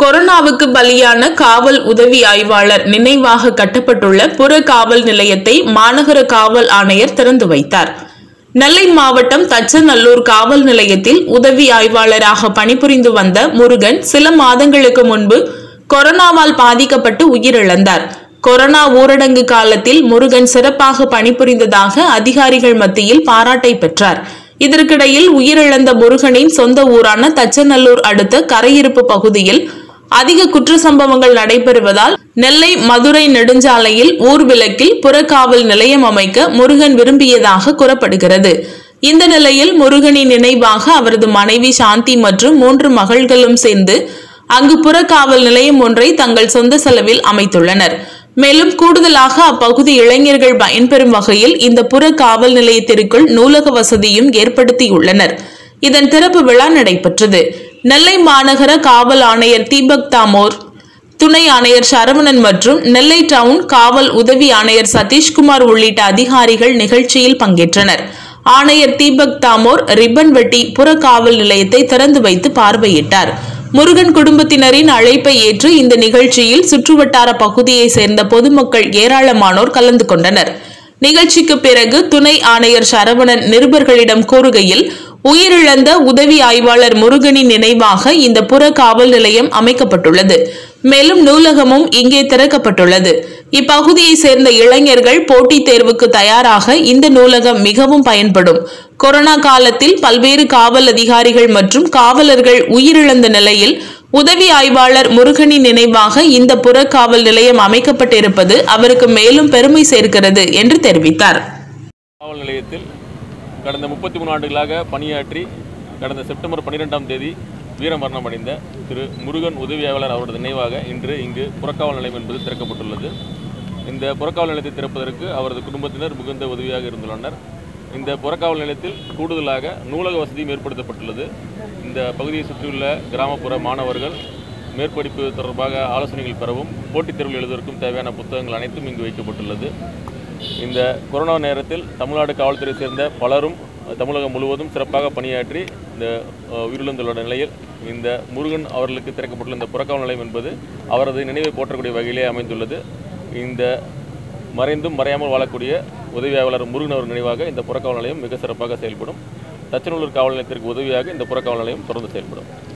கொரோனாவுக்கு பலியான காவல் உதவி ஆய்வாளர் நினைவாக கட்டப்பட்டுள்ள புற காவல் நிலையத்தை மாநகர காவல் ஆணையர் திறந்து வைத்தார் நெல்லை மாவட்டம் தச்சநல்லூர் காவல் நிலையத்தில் உதவி ஆய்வாளராக பணிபுரிந்து வந்த முருகன் சில மாதங்களுக்கு முன்பு கொரோனாவால் பாதிக்கப்பட்டு உயிரிழந்தார் கொரோனா ஊரடங்கு காலத்தில் முருகன் சிறப்பாக பணிபுரிந்ததாக அதிகாரிகள் மத்தியில் பாராட்டை பெற்றார் இதற்கிடையில் உயிரிழந்த முருகனின் சொந்த ஊரான தச்சநல்லூர் அடுத்த கரையிருப்பு பகுதியில் அதிக குற்ற சம்பவங்கள் நடைபெறுவதால் நெல்லை மதுரை நெடுஞ்சாலையில் ஊர்விளக்கில் புறக்காவல் நிலையம் அமைக்க முருகன் விரும்பியதாக கூறப்படுகிறது இந்த நிலையில் முருகனின் நினைவாக அவரது மனைவி சாந்தி மற்றும் மூன்று மகள்களும் சேர்ந்து அங்கு புறக்காவல் நிலையம் ஒன்றை தங்கள் சொந்த செலவில் அமைத்துள்ளனர் மேலும் கூடுதலாக அப்பகுதி இளைஞர்கள் பயன்பெறும் வகையில் இந்த புற காவல் நிலையத்திற்குள் நூலக வசதியும் ஏற்படுத்தியுள்ளனர் இதன் திறப்பு விழா நடைபெற்றது நெல்லை மாநகர காவல் ஆணையர் தீபக் தாமோர் துணை ஆணையர் சரவணன் மற்றும் நெல்லை டவுன் காவல் உதவி ஆணையர் சதீஷ்குமார் உள்ளிட்ட அதிகாரிகள் நிகழ்ச்சியில் பங்கேற்றனர் ஆணையர் தீபக் தாமோர் ரிப்பன் வெட்டி புற காவல் நிலையத்தை திறந்து வைத்து பார்வையிட்டார் முருகன் குடும்பத்தினரின் அழைப்பை ஏற்று இந்த நிகழ்ச்சியில் சுற்றுவட்டார பகுதியை சேர்ந்த பொதுமக்கள் ஏராளமானோர் கலந்து கொண்டனர் நிகழ்ச்சிக்கு பிறகு துணை ஆணையர் சரவணன் நிருபர்களிடம் கூறுகையில் உயிரிழந்த உதவி ஆய்வாளர் முருகனின் நினைவாக இந்த புற காவல் நிலையம் அமைக்கப்பட்டுள்ளது மேலும் நூலகமும் இங்கே திறக்கப்பட்டுள்ளது இப்பகுதியை சேர்ந்த இளைஞர்கள் போட்டித் தேர்வுக்கு தயாராக இந்த நூலகம் மிகவும் பயன்படும் கொரோனா காலத்தில் பல்வேறு காவல் அதிகாரிகள் மற்றும் காவலர்கள் உயிரிழந்த நிலையில் உதவி ஆய்வாளர் முருகனின் நினைவாக இந்த புறக்காவல் நிலையம் அமைக்கப்பட்டிருப்பது அவருக்கு மேலும் பெருமை சேர்க்கிறது என்று தெரிவித்தார் காவல் நிலையத்தில் கடந்த முப்பத்தி மூணு ஆண்டுகளாக பணியாற்றி கடந்த செப்டம்பர் பன்னிரெண்டாம் தேதி வீரமரணம் அடைந்த திரு முருகன் உதவியாளர் அவரது நினைவாக இன்று இங்கு புறக்காவல் நிலையம் என்பது திறக்கப்பட்டுள்ளது இந்த புறக்காவல் நிலையத்தை திறப்பதற்கு அவரது குடும்பத்தினர் மிகுந்த உதவியாக இருந்துள்ளனர் இந்த புறக்காவல் நிலையத்தில் கூடுதலாக நூலக வசதியும் ஏற்படுத்தப்பட்டுள்ளது இந்த பகுதியை சுற்றியுள்ள கிராமப்புற மாணவர்கள் மேற்படிப்பு தொடர்பாக ஆலோசனைகள் பெறவும் போட்டித் தேர்வில் எழுதுவதற்கும் தேவையான புத்தகங்கள் அனைத்தும் இங்கு வைக்கப்பட்டுள்ளது இந்த கொரோனா நேரத்தில் தமிழ்நாடு காவல்துறை சேர்ந்த பலரும் தமிழகம் முழுவதும் சிறப்பாக பணியாற்றி இந்த அஹ், உயிரிழந்துள்ள நிலையில் இந்த முருகன் அவர்களுக்கு திறக்கப்பட்டுள்ள இந்த புறக்காவல் நிலையம் என்பது அவரது நினைவை போற்றக்கூடிய வகையிலே அமைந்துள்ளது இந்த மறைந்தும் மறையாமல் வாழக்கூடிய உதவியாளர் முருகன் அவர் நினைவாக இந்த புறக்காவல் நிலையம் மிக சிறப்பாக செயல்படும் தச்சநல்லூர் காவல் நிலையத்திற்கு உதவியாக இந்த புறக்காவல் நிலையம் தொடர்ந்து செயல்படும்